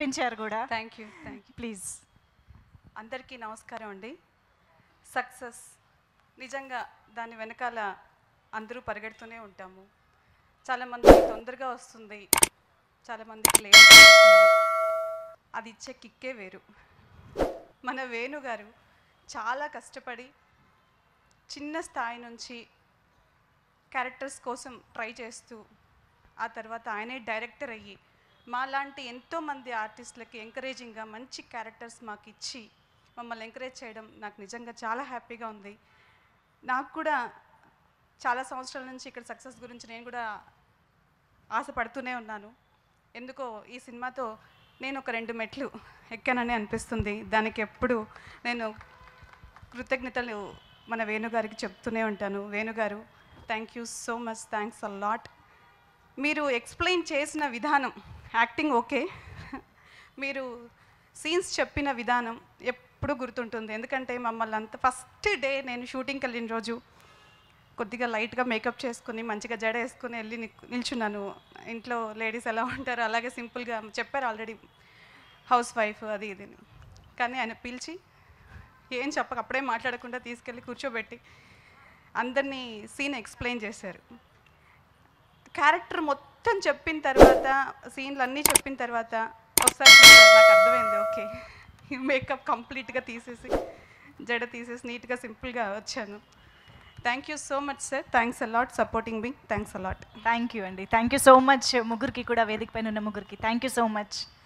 చెప్పించారు కూడా thank you thank you please అందరికీ నమస్కారం అండి సక్సెస్ నిజంగా దాని వెనకాల అందరూ పరిగెడుతూనే ఉంటాము చాలామందికి తొందరగా వస్తుంది చాలామందికి లేట్ వస్తుంది అది ఇచ్చే కిక్కే వేరు మన వేణు గారు చాలా కష్టపడి చిన్న స్థాయి నుంచి క్యారెక్టర్స్ కోసం ట్రై చేస్తూ ఆ తర్వాత ఆయనే డైరెక్టర్ అయ్యి మాలాంటి ఎంతోమంది ఆర్టిస్టులకి ఎంకరేజింగ్గా మంచి క్యారెక్టర్స్ మాకు ఇచ్చి మమ్మల్ని ఎంకరేజ్ చేయడం నాకు నిజంగా చాలా హ్యాపీగా ఉంది నాకు కూడా చాలా సంవత్సరాల నుంచి ఇక్కడ సక్సెస్ గురించి నేను కూడా ఆశపడుతూనే ఉన్నాను ఎందుకో ఈ సినిమాతో నేను ఒక రెండు మెట్లు ఎక్కానని అనిపిస్తుంది దానికి ఎప్పుడు నేను కృతజ్ఞతలు మన వేణుగారికి చెప్తూనే ఉంటాను వేణుగారు thank you so much thanks a lot మీరు ఎక్స్ప్లెయిన్ చేసిన విధానం యాక్టింగ్ ఓకే మీరు సీన్స్ చెప్పిన విధానం ఎప్పుడు గుర్తుంటుంది ఎందుకంటే మమ్మల్ని అంత ఫస్ట్ డే నేను షూటింగ్కి వెళ్ళిన రోజు కొద్దిగా లైట్గా మేకప్ చేసుకుని మంచిగా జడ వేసుకుని వెళ్ళి నిక్- నిల్చున్నాను ఇంట్లో లేడీస్ ఎలా ఉంటారో అలాగే సింపుల్గా చెప్పారు ఆల్రెడీ హౌస్ వైఫ్ అది ఇది అని. కానీ ఆయన పిలిచి ఏం చెప్పక అప్పుడే మాట్లాడకుండా తీసుకెళ్ళి కూర్చోబెట్టి అందరినీ సీన్ ఎక్స్ప్లెయిన్ చేశారు క్యారెక్టర్ మొత్తం చెప్పిన తర్వాత సీన్లు అన్నీ చెప్పిన తర్వాత ఒకసారి చూశారు, నాకు అర్థమైంది ఓకే మేకప్ కంప్లీట్గా తీసేసి జడ తీసేసి నీట్గా సింపుల్గా వచ్చాను thank you so much sir thanks a lot supporting మీ థ్యాంక్స్ అలాట్ థ్యాంక్ యూ అండి థ్యాంక్ యూ సో మచ్ ముగ్గురికి కూడా వేదిక పైన ఉన్న ముగ్గురికి థ్యాంక్ యూ సో మచ్